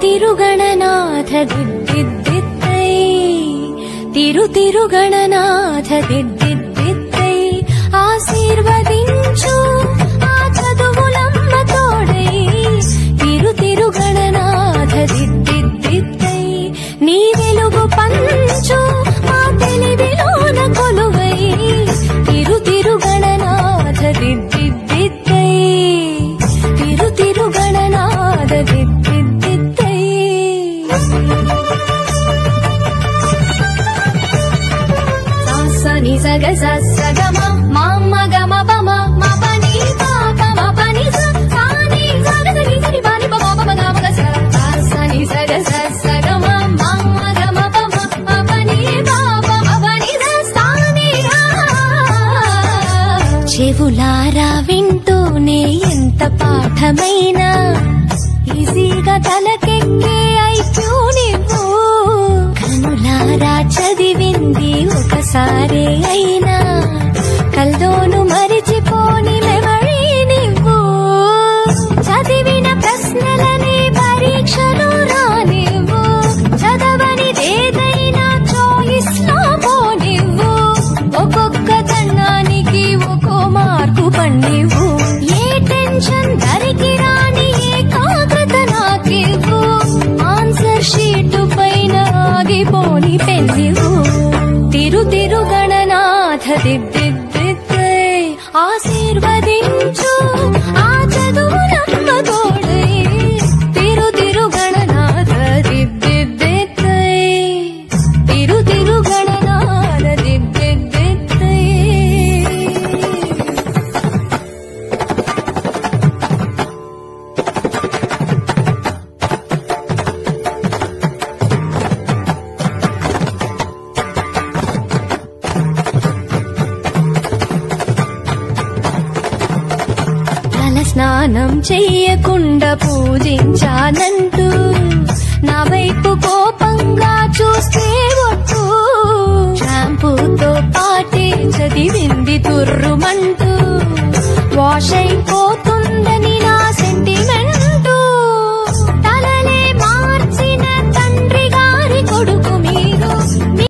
తిరుగణనాథ దిద్దిద్దిత్తై తిరు తిరుగణనాథ దిద్దిద్దిత్తై ఆశీర్వదించు ఆ చదువులమ్మ తోడై తిరు తిరుగణనాథ దిద్దిద్దిత్తై నీ వెలుగు పంచు మా తెలివిలోన కొలువై తిరు తిరుగణనాథ దిద్దిద్దిత్తై తిరు తిరుగణనాథ దిద్దిద్దిత్తై సాసని సగ సగమ మామ గమ పమ మ పని పాప మ పని స సాని సగ సని సని పని పమ పమ గమ గ స సాసని సగ సగమ మామ గమ పమ మ పని పాప మ పని స సాని చెవులారా వింటూనే ఎంత పాఠమైనా ఈజీగా తలకెక్కే ఐక్యూ నువ్వు కనులారా చదివింది ఒకసారే అయినా కల్లోను మరిచిపోని మెమరీ నువ్వు చదివిన ప్రశ్నలని పరీక్షలు రానివ్వు చదవనిదేదైనా చాయిస్ లో పోనివ్వు ఒక్కొక్క కన్నానికి ఒక్కో మార్కు పండివ్వు ఏ టెన్షన్ ధరికి రాని ఏకాగ్రత నాకివ్వు ఆన్సర్ షీట్ పైన ఆగిపోని పెన్నివ్వు తిరు తిరు గణనాథ దిద్దిద్దిద్దై ఆశీర్వదించు ఆ చదువులమ్మ తోడై తిరు తిరు గణనాథ దిద్దిద్దిద్దై తిరు తిరు గణనాథ దిద్దిద్దిద్దై తల స్నానం చెయ్యకుండా పూజించానంటూ నా వైపు కోపంగా చూస్తే ఒట్టు షాంపూతో పాటే చదివింది తుర్రు